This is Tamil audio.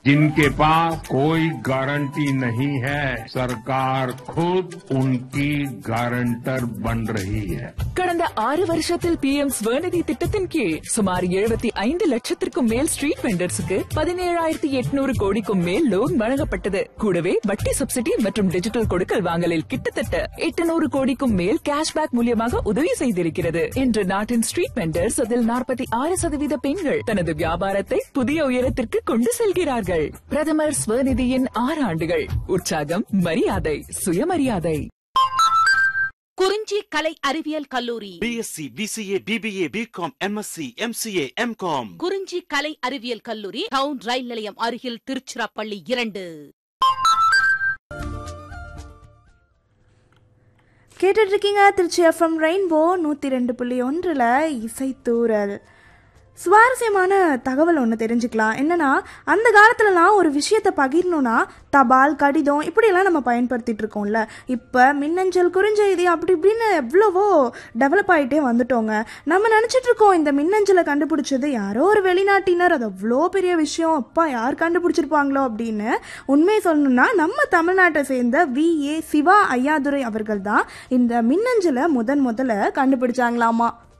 जिनके पास कोई गारंटी नहीं है सरकार खुद उनकी गारंटर बन रही है கடந்த ஆறு வருஷத்தில் பி எம் ஸ்வநிதி திட்டத்தின் கீழ் சுமார் எழுபத்தி ஐந்து லட்சத்திற்கும் மேல் ஸ்ட்ரீட் வெண்டர்ஸுக்கு பதினேழாயிரத்தி எட்நூறு கோடிக்கும் மேல் லோன் வழங்கப்பட்டது கூடவே வட்டி சப்சிடி மற்றும் டிஜிட்டல் கொடுக்கல் வாங்கலில் கிட்டத்தட்ட எட்டுநூறு கோடிக்கும் மேல் கேஷ்பேக் மூலியமாக உதவி செய்திருக்கிறது இன்று நாட்டின் ஸ்ட்ரீட் வெண்டர்ஸ் அதில் நாற்பத்தி ஆறு சதவீத பெண்கள் தனது வியாபாரத்தை புதிய உயரத்திற்கு கொண்டு செல்கிறார்கள் பிரதமர் ஸ்வநிதியின் ஆறு ஆண்டுகள் உற்சாகம் மரியாதை சுயமரியாதை குறிஞ்சி கலை அறிவியல் கல்லூரி BSc BCA BBA BCom MSc MCA MCom குறிஞ்சி கலை அறிவியல் கல்லூரி டவுன் ரயில் நிலையம் அருகில் திருச்சிராப்பள்ளி இரண்டு கேட்டுட்டு இருக்கீங்க திருச்சி எஃப்எம் ரெயின்போ நூற்றி ரெண்டு புள்ளி ஒன்றில் இசைத்தூரல் சுவாரஸ்யமான தகவல் ஒன்று தெரிஞ்சுக்கலாம் என்னன்னா அந்த காலத்துலலாம் ஒரு விஷயத்தை பகிரணும்னா தபால் கடிதம் இப்படியெல்லாம் நம்ம பயன்படுத்திட்டு இருக்கோம்ல இப்போ மின்னஞ்சல் குறுஞ்செய்தி அப்படி இப்படின்னு எவ்வளவோ டெவலப் ஆகிட்டே வந்துட்டோங்க நம்ம நினச்சிட்டு இருக்கோம் இந்த மின்னஞ்சலை கண்டுபிடிச்சது யாரோ ஒரு வெளிநாட்டினர் அது அவ்வளோ பெரிய விஷயம் அப்பா யார் கண்டுபிடிச்சிருப்பாங்களோ அப்படின்னு உண்மையை சொல்லணும்னா நம்ம தமிழ்நாட்டை சேர்ந்த வி ஏ சிவா ஐயாதுரை அவர்கள் தான் இந்த மின்னஞ்சலை முதன் முதல்ல கண்டுபிடிச்சாங்களாமா